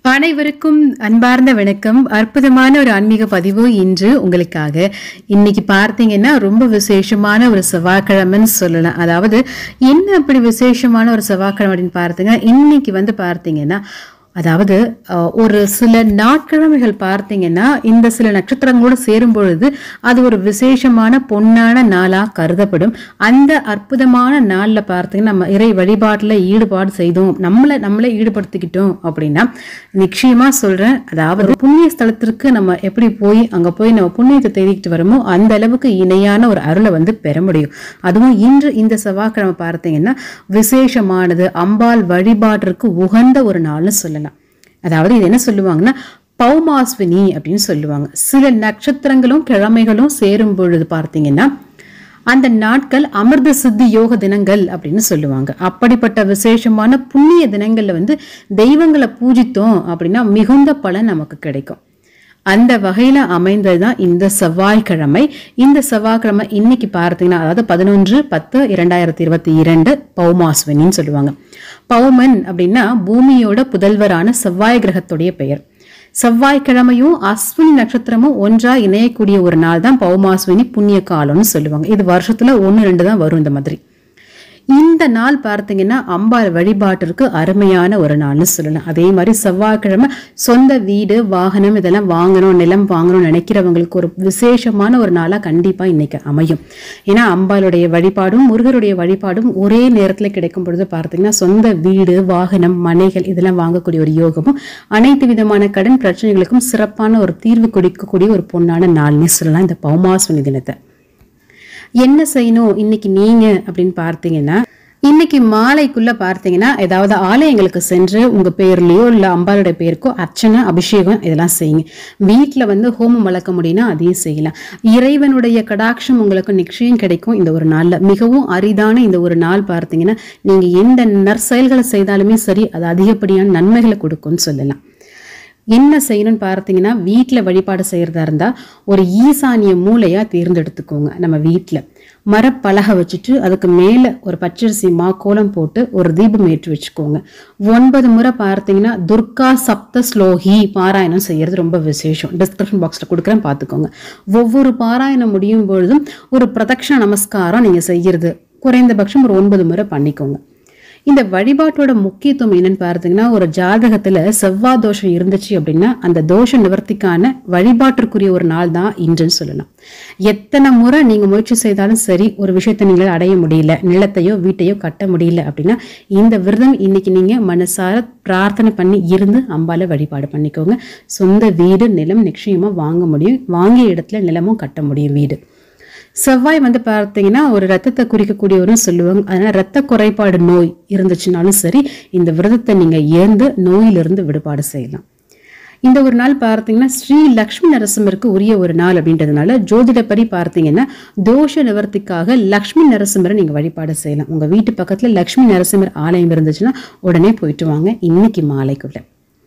அனைவருக்கும் அன்பார்ந்த வணக்கம் அற்புதமான ஒரு ஆன்மீக பதிவு இன்று உங்களுக்காக இன்னைக்கு பார்த்தீங்கன்னா ரொம்ப விசேஷமான ஒரு செவ்வாய்க்கிழமைன்னு சொல்லலாம் அதாவது என்ன அப்படி விசேஷமான ஒரு செவ்வாய்க்கிழமை அப்படின்னு பார்த்தீங்கன்னா இன்னைக்கு வந்து பார்த்தீங்கன்னா அதாவது அஹ், ஒரு சில நாட்கிழமைகள் பார்த்தீங்கன்னா இந்த சில நட்சத்திரங்களோடு சேரும் பொழுது அது ஒரு விசேஷமான பொன்னான நாளா கருதப்படும் அந்த அற்புதமான நாள்ல பார்த்தீங்கன்னா நம்ம இறை வழிபாட்டுல ஈடுபாடு செய்தோம் நம்மளை நம்மளே ஈடுபடுத்திக்கிட்டோம் அப்படின்னா நிச்சயமா சொல்றேன் அதாவது புண்ணிய ஸ்தலத்திற்கு நம்ம எப்படி போய் அங்க போய் நம்ம புண்ணியத்தை தேடிக்கிட்டு வரோமோ அந்த அளவுக்கு இணையான ஒரு அருளை வந்து பெற முடியும் அதுவும் இன்று இந்த செவ்வாய்க்கிழமை பார்த்தீங்கன்னா விசேஷமானது அம்பாள் வழிபாட்டிற்கு உகந்த ஒரு நாள்னு சொல்லலாம் அதாவது இது என்ன சொல்லுவாங்கன்னா பௌமாஸ்வினி அப்படின்னு சொல்லுவாங்க சில நட்சத்திரங்களும் கிழமைகளும் சேரும் பொழுது பார்த்தீங்கன்னா அந்த நாட்கள் அமிர்த சித்தி யோக தினங்கள் அப்படின்னு சொல்லுவாங்க அப்படிப்பட்ட விசேஷமான புண்ணிய தினங்கள்ல வந்து தெய்வங்களை பூஜித்தோம் அப்படின்னா மிகுந்த பலன் நமக்கு கிடைக்கும் அந்த வகையில அமைந்தது தான் இந்த செவ்வாய்க்கிழமை இந்த செவ்வாய்க்கிழமை இன்னைக்கு பார்த்தீங்கன்னா அதாவது பதினொன்று பத்து இரண்டாயிரத்தி இருபத்தி இரண்டு பௌமாஸ்வினின்னு சொல்லுவாங்க பௌமன் அப்படின்னா பூமியோட புதல்வரான செவ்வாய் கிரகத்துடைய பெயர் செவ்வாய்க்கிழமையும் அஸ்வினி நட்சத்திரமும் ஒன்றா இணையக்கூடிய ஒரு நாள் தான் பௌமாஸ்வினி புண்ணிய காலம்னு சொல்லுவாங்க இது வருஷத்துல ஒன்று ரெண்டு தான் வரும் இந்த மாதிரி இந்த நாள் பார்த்தீங்கன்னா அம்பாள் வழிபாட்டிற்கு அருமையான ஒரு நாள்னு சொல்லலாம் அதே மாதிரி செவ்வாய்க்கிழமை சொந்த வீடு வாகனம் இதெல்லாம் வாங்கணும் நிலம் வாங்கணும்னு நினைக்கிறவங்களுக்கு ஒரு விசேஷமான ஒரு நாளாக கண்டிப்பாக இன்னைக்கு அமையும் ஏன்னா அம்பாளுடைய வழிபாடும் முருகருடைய வழிபாடும் ஒரே நேரத்தில் கிடைக்கும் பொழுது பார்த்தீங்கன்னா சொந்த வீடு வாகனம் மனைகள் இதெல்லாம் வாங்கக்கூடிய ஒரு யோகமும் அனைத்து விதமான கடன் பிரச்சனைகளுக்கும் சிறப்பான ஒரு தீர்வு கொடுக்கக்கூடிய ஒரு பொன்னான நாள்னு சொல்லலாம் இந்த பௌமாசுனி தினத்தை என்ன செய்யணும் இன்னைக்கு நீங்க அப்படின்னு பார்த்தீங்கன்னா இன்னைக்கு மாலைக்குள்ள பார்த்தீங்கன்னா ஏதாவது ஆலயங்களுக்கு சென்று உங்க பேர்லயோ இல்ல அம்பாளுடைய பேருக்கோ அர்ச்சனை அபிஷேகம் இதெல்லாம் செய்யுங்க வீட்டில் வந்து ஹோமம் வளர்க்க முடியும்னா அதையும் செய்யலாம் இறைவனுடைய கடாட்சம் உங்களுக்கு நிச்சயம் கிடைக்கும் இந்த ஒரு நாள்ல மிகவும் அரிதான இந்த ஒரு நாள் பார்த்தீங்கன்னா நீங்க எந்த நற்செயல்களை செய்தாலுமே சரி அது அதிகப்படியான நன்மைகளை கொடுக்கும்னு சொல்லலாம் என்ன செய்யணும்னு பார்த்தீங்கன்னா வீட்டில் வழிபாடு செய்கிறதா இருந்தால் ஒரு ஈசானிய மூலையாக தேர்ந்தெடுத்துக்கோங்க நம்ம வீட்டில் மரப்பலகை வச்சுட்டு அதுக்கு மேலே ஒரு பச்சரிசி மா கோலம் போட்டு ஒரு தீபம் ஏற்றி வச்சுக்கோங்க ஒன்பது முறை பார்த்தீங்கன்னா துர்கா சப்த ஸ்லோகி பாராயணம் செய்யறது ரொம்ப விசேஷம் டிஸ்கிரிப்ஷன் பாக்ஸில் கொடுக்குறேன் பார்த்துக்கோங்க ஒவ்வொரு பாராயணம் முடியும் பொழுதும் ஒரு பிரதட்சண நமஸ்காரம் நீங்கள் செய்யறது குறைந்தபட்சம் ஒரு ஒன்பது முறை பண்ணிக்கோங்க இந்த வழிபாட்டோட முக்கியத்துவம் என்னன்னு பார்த்தீங்கன்னா ஒரு ஜாதகத்துல செவ்வாய் தோஷம் இருந்துச்சு அப்படின்னா அந்த தோஷ நிவர்த்திக்கான வழிபாட்டிற்குரிய ஒரு நாள் தான் இன்றுன்னு சொல்லலாம் எத்தனை முறை நீங்க முயற்சி செய்தாலும் சரி ஒரு விஷயத்தை நீங்களால் அடைய முடியல நிலத்தையோ வீட்டையோ கட்ட முடியல அப்படின்னா இந்த விரதம் இன்னைக்கு நீங்க மனசார பிரார்த்தனை பண்ணி இருந்து அம்பால வழிபாடு பண்ணிக்கோங்க சொந்த வீடு நிலம் நிச்சயமா வாங்க முடியும் வாங்கிய இடத்துல நிலமும் கட்ட முடியும் வீடு செவ்வாய் வந்து பார்த்தீங்கன்னா ஒரு ரத்தத்தை குறிக்கக்கூடியவரும் சொல்லுவாங்க அதனால ரத்த குறைபாடு நோய் இருந்துச்சுனாலும் சரி இந்த விரதத்தை நீங்க ஏந்து நோயிலிருந்து விடுபாடு செய்யலாம் இந்த ஒரு நாள் பார்த்தீங்கன்னா ஸ்ரீ லக்ஷ்மி நரசிம்மருக்கு உரிய ஒரு நாள் அப்படின்றதுனால ஜோதிடப்படி பார்த்தீங்கன்னா தோஷ நிவர்த்திக்காக லக்ஷ்மி நரசிம்மரை நீங்க வழிபாடு செய்யலாம் உங்க வீட்டு பக்கத்துல லக்ஷ்மி நரசிம்மர் ஆலயம் இருந்துச்சுன்னா உடனே போயிட்டு வாங்க இன்னைக்கு மாலைக்குள்ள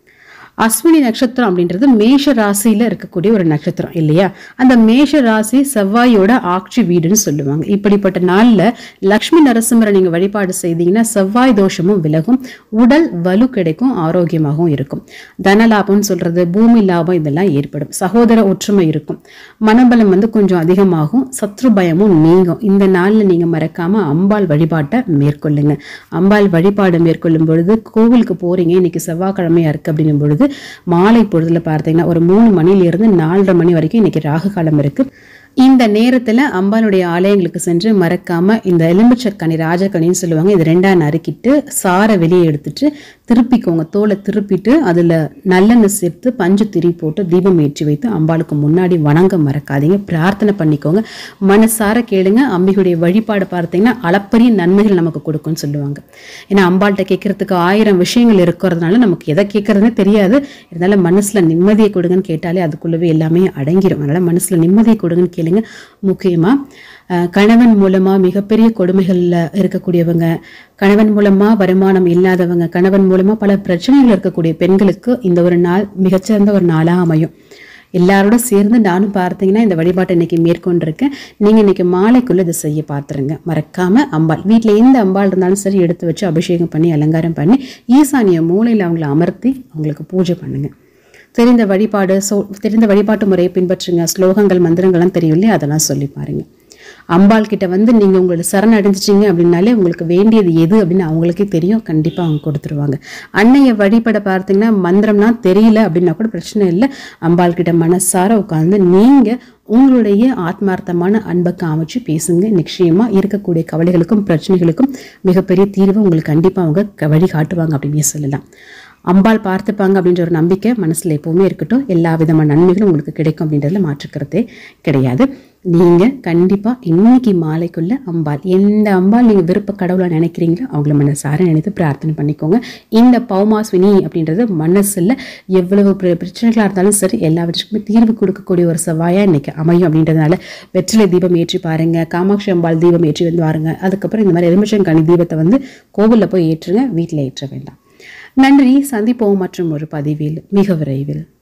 அஸ்வினி நட்சத்திரம் அப்படின்றது மேஷ ராசியில இருக்கக்கூடிய ஒரு நட்சத்திரம் இல்லையா அந்த மேஷ ராசி செவ்வாயோட ஆட்சி வீடுன்னு சொல்லுவாங்க இப்படிப்பட்ட நாள்ல லக்ஷ்மி நரசிம்மரை நீங்க வழிபாடு செய்தீங்கன்னா செவ்வாய் தோஷமும் விலகும் உடல் வலு கிடைக்கும் ஆரோக்கியமாகவும் இருக்கும் தன லாபம்னு சொல்றது பூமி லாபம் இதெல்லாம் ஏற்படும் சகோதர ஒற்றுமை இருக்கும் மனபலம் வந்து கொஞ்சம் அதிகமாகும் சத்ரு பயமும் நீங்கும் இந்த நாள்ல நீங்க மறக்காம அம்பாள் வழிபாட்டை மேற்கொள்ளுங்க அம்பாள் வழிபாடு மேற்கொள்ளும் பொழுது கோவிலுக்கு போறீங்க இன்னைக்கு செவ்வாய்க்கிழமையா இருக்கு அப்படிங்கும் பொழுது மாலை பொழுதுல பார்த்தீங்கன்னா ஒரு மூணு மணில இருந்து நாலரை மணி வரைக்கும் இன்னைக்கு ராகு காலம் இருக்கு இந்த நேரத்துல அம்பாளுடைய ஆலயங்களுக்கு சென்று மறக்காம இந்த எலும்புச்சக்கனி ராஜக்கனின்னு சொல்லுவாங்க இது ரெண்டா நறுக்கிட்டு சாரை வெளியே எடுத்துட்டு திருப்பிக்கோங்க தோலை திருப்பிட்டு அதுல நல்லெண்ணெய் சேர்த்து பஞ்சு திரி போட்டு தீபம் ஏற்றி வைத்து அம்பாளுக்கு முன்னாடி வணங்க மறக்காதீங்க பிரார்த்தனை பண்ணிக்கோங்க மனசார கேளுங்க அம்பிகையுடைய வழிபாடு பார்த்தீங்கன்னா அளப்பரிய நன்மைகள் நமக்கு கொடுக்கும்னு சொல்லுவாங்க ஏன்னா அம்பாள்கிட்ட கேட்கறதுக்கு ஆயிரம் விஷயங்கள் இருக்கிறதுனால நமக்கு எதை கேட்கறதுனே தெரியாது இருந்தாலும் மனசுல நிம்மதியை கொடுங்கன்னு கேட்டாலே அதுக்குள்ளவே எல்லாமே அடங்கிடும் அதனால மனசுல நிம்மதியை கொடுங்கன்னு கேளுங்க முக்கியமா அஹ், கணவன் மூலமா மிகப்பெரிய கொடுமைகள்ல இருக்கக்கூடியவங்க கணவன் மூலமா வருமானம் இல்லாதவங்க கணவன் மூலமா பல பிரச்சனைகள் இருக்கக்கூடிய பெண்களுக்கு இந்த ஒரு நாள் மிகச்சிறந்த ஒரு நாளா அமையும் எல்லாரோட சேர்ந்து நானும் பார்த்தீங்கன்னா இந்த வழிபாட்டை இன்னைக்கு மேற்கொண்டிருக்கேன் நீங்கள் இன்னைக்கு மாலைக்குள்ளே இதை செய்ய பார்த்துருங்க மறக்காம அம்பாள் வீட்டில் எந்த அம்பாள் இருந்தாலும் சரி எடுத்து வச்சு அபிஷேகம் பண்ணி அலங்காரம் பண்ணி ஈசானிய மூலையில் அவங்கள அமர்த்தி அவங்களுக்கு பூஜை பண்ணுங்க தெரிந்த வழிபாடு சோ தெரிந்த வழிபாட்டு முறையை பின்பற்றுங்க ஸ்லோகங்கள் மந்திரங்கள்லாம் தெரியும் இல்லையா அதெல்லாம் சொல்லி பாருங்க அம்பாள் கிட்ட வந்து நீங்க உங்களோட சரண் அடைஞ்சிச்சிங்க அப்படின்னாலே உங்களுக்கு வேண்டியது எது அப்படின்னு அவங்களுக்கே தெரியும் கண்டிப்பா அவங்க கொடுத்துருவாங்க அன்னைய வழிபட பார்த்தீங்கன்னா மந்திரம்னா தெரியல அப்படின்னா கூட பிரச்சனை இல்லை அம்பாள் கிட்ட மனசார உட்காந்து நீங்க உங்களுடைய ஆத்மார்த்தமான அன்பை காமிச்சு பேசுங்க நிச்சயமா இருக்கக்கூடிய கவலைகளுக்கும் பிரச்சனைகளுக்கும் மிகப்பெரிய தீர்வு உங்களுக்கு கண்டிப்பா அவங்க க- வழி காட்டுவாங்க அப்படின்னே சொல்லலாம் அம்பாள் பார்த்துப்பாங்க அப்படின்ற ஒரு நம்பிக்கை மனசுல எப்பவுமே இருக்கட்டும் எல்லா விதமான நன்மைகளும் உங்களுக்கு கிடைக்கும் அப்படின்றதுல மாற்றுக்கிறதே கிடையாது நீங்க கண்டிப்பா இன்னைக்கு மாலைக்குள்ள அம்பாள் எந்த அம்பாள் நீங்க விருப்ப கடவுளா நினைக்கிறீங்களோ அவங்கள மனசார நினைத்து பிரார்த்தனை பண்ணிக்கோங்க இந்த பௌமாஸ்வினி அப்படின்றது மனசுல எவ்வளவு பிர- பிரச்சனைகளா இருந்தாலும் சரி எல்லாவற்றுக்குமே தீர்வு கொடுக்கக்கூடிய ஒரு செவ்வாயா இன்னைக்கு அமையும் அப்படின்றதுனால வெற்றிலை தீபம் ஏற்றி பாருங்க காமாட்சி அம்பாள் தீபம் ஏற்றி வந்து பாருங்க அதுக்கப்புறம் இந்த மாதிரி எலுமிச்சங்கனி தீபத்தை வந்து கோவில்ல போய் ஏற்றுங்க வீட்டில் ஏற்ற வேண்டாம் நன்றி சந்திப்போம் மற்றும் ஒரு பதிவில் மிக விரைவில்